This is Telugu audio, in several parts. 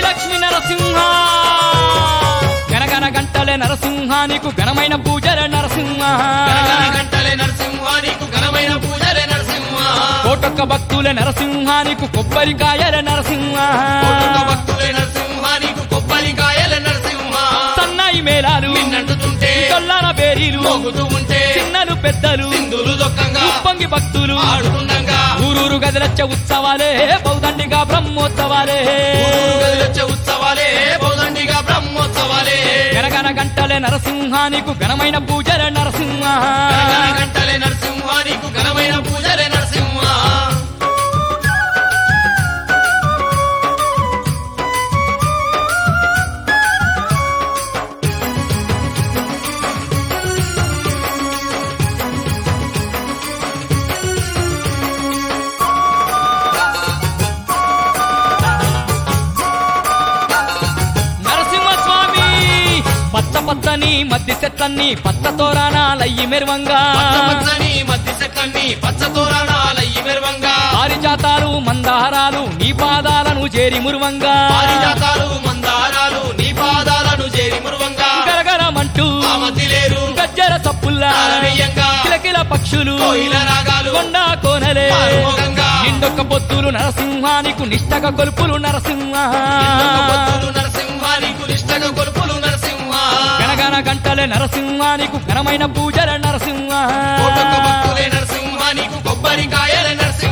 లక్ష్మీ నరసింహ గనగన గంటలే నరసింహ నీకు ఘనమైన పూజలే నరసింహ గణగణ గంటలే నరసింహ నీకు ఘనమైన పూజలే నరసింహ కోటొక్క భక్తులే నరసింహ నీకు కొబ్బరికాయలే నరసింహ కోటొక్క భక్తులే నరసింహ నీకు కొబ్బరికాయలే నరసింహ సన్నాయి మేళాలు నిన్నంటుతుంటే కొల్లాల బేరీలు మోగుతూ ఉంటే చిన్నలు పెద్దలు సింధులు దొక్కంగా ఉప్పొంగి భక్తులు ఆడుతుండగా ఊరూరు గదిలచ్చ ఉత్సవాలే బౌదండిగా బ్రహ్మోత్సవాలే ఊరు గదిలొచ్చే ఉత్సవాలే బౌదండిగా బ్రహ్మోత్సవాలే గనగన గంటలే నరసింహ నీకు ఘనమైన పూజలే నరసింహ గణగణ గంటలే నరసింహ నీకు ఘనమైన పూజలే నరసింహ నరసింహస్వామి పచ్చ పచ్చని మధ్య చెట్లన్నీ పచ్చ తోరణాలయ్యి మెరువంగా పచ్చని మధ్య చెట్లన్నీ పచ్చ తోరణాలయ్యి మెరువంగా పారిజాతాలు మందారాలు నీ పాదాలను చేరి మురువంగా పారిజాతాలు మందారాలు నీ పాదాలను చేరి మురువంగా గరగరమంటూ ఆ మధ్య లేరు గజ్జర సప్పుల్లా తారనీయంగా కిలకిల పక్షులు కోయిల రాగాలు కొండ కోనలే ఆరుమోగంగా నిండొక్క పొత్తులు నరసింహానికి నిష్టక కొలుపులు నరసింహ ఎన్నొక్క పొత్తులు నరసింహ నీకు నిష్టగా కొలుపులు నరసింహ గనగన గంటలే నరసింహానికి ఘనమైన పూజల నరసింహ కోటొక్క భక్తులే నరసింహ నీకు కొబ్బరికాయలే నరసింహ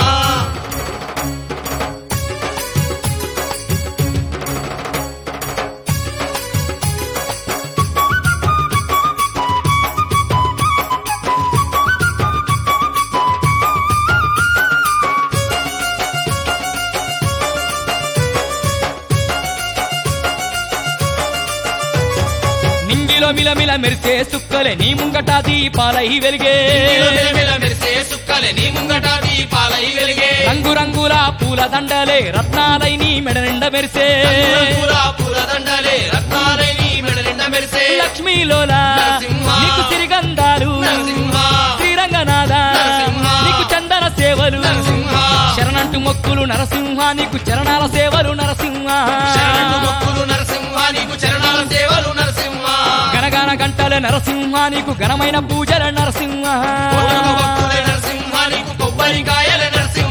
నింగిలో మిలమిల మెరిసే సుక్కలే నీ ముంగట దీపాలై వెలిగే మెలమెల మెరిసే సుక్కలే నీ ముంగట దీపాలై వెలిగే రంగు రంగుల పూల దండలే రత్నాలై నీ మెడ నిండ మెరిసే రంగురంగుల పూలదండలే రత్నాలై నీ మెడ నిండా మెరిసే లక్ష్మీలోలా నరసింహ. నీకు సిరిగంధాలు నరసింహ శ్రీరంగనాథ నరసింహ. నీకు చందన సేవలు నరసింహ శరణంటు మొక్కులు నరసింహ నీకు చరణాల సేవలు నరసింహ శరణు మొక్కులు నరసింహ నీకు చరణాల సేవలు నరసింహ గనగన గంటల నరసింహ నీకు ఘనమైన పూజల నరసింహ కోటొక్క భక్తులే నరసింహ నీకు కొబ్బరికాయలే నరసింహ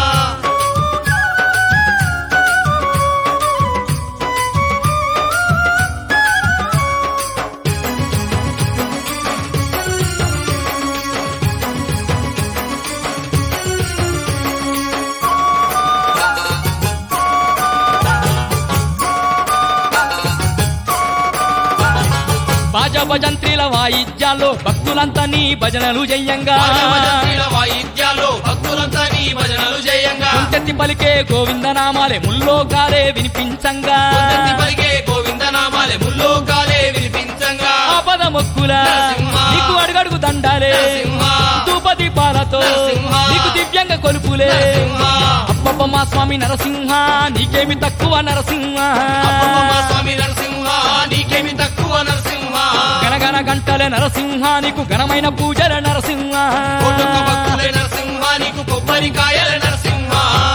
బాజా భజంత్రిల వాయిద్యాల్లో భక్తులంతా నీ భజనలు జయంగా భజనల వాయిద్యాల్లో భక్తులంతా నీ భజనలు జయంగా కుంచెత్తి పలికే గోవిందనామాలే ముల్లోకాలే వినిపించంగా కొందరి పలికే గోవింద నామాలే ముల్లోకాలే వినిపించంగా ఆపద మొక్కుల నరసింహ. నీకు అడుగడుగు దండాలే నరసింహ. ధూపది పాలతో నరసింహ. నీకు దివ్యంగ కొలుపులే నరసింహ. అప్పప్ప మా స్వామి నరసింహ నీకేమి తక్కువ నరసింహ అప్పమ్మ స్వామి నరసింహ నీకేమి తక్కువ నరసింహ గనగన గంటలే నరసింహ నీకు ఘనమైన పూజల నరసింహ కోటొక్క భక్తులే నరసింహ నీకు కొబ్బరికాయల నరసింహ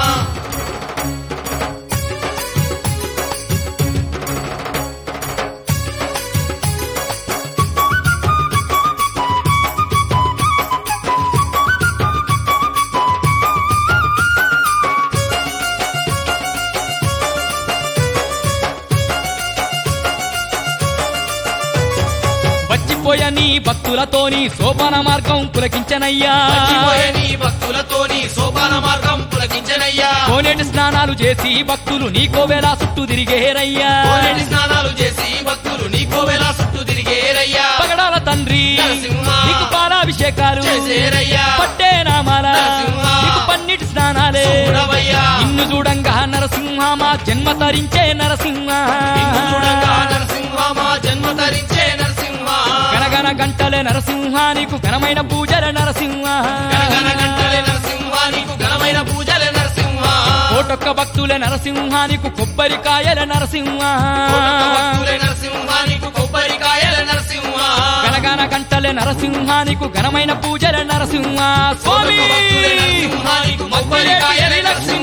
వచ్చిపోయ నీ భక్తులతోని సోపాన మార్గం పులకించనయ్యా మర్చిపోయే నీ భక్తులతోని సోపాన మార్గం పులకించనయ్యా కోనేటి స్నానాలు చేసి భక్తులు నీ కోవెలా చుట్టూ తిరిగేరయ్యా కోనేటి స్నానాలు చేసి భక్తులు నీ కోవెలా చుట్టూ తిరిగేరయ్యా పగడాల తండ్రి నరసింహ. నీకు పాలాభిషేకాలు చేసేరయ్యా పట్టే నామాల నరసింహ. నీకు పన్నిటి స్నానాలే చూడవయ్యా నిన్ను చూడంగా నరసింహ మా జన్మ తరించే నరసింహ నిన్ను చూడంగా నరసింహ మా జన్మ ధరించే నరసింహ గనగన గంటలే నరసింహ నీకు ఘనమైన పూజల నరసింహ గణగణ గంటలే నరసింహ నీకు ఘనమైన పూజలే నరసింహ కోటొక్క భక్తులే నరసింహ నీకు కొబ్బరికాయల నరసింహ కోటొక్క భక్తులే నరసింహ నీకు కొబ్బరికాయల నరసింహ గనగన గంటలే నరసింహ నీకు ఘనమైన పూజల నరసింహ స్వామి కోటొక్క భక్తులే నరసింహ నీకు కొబ్బరికాయల నరసింహ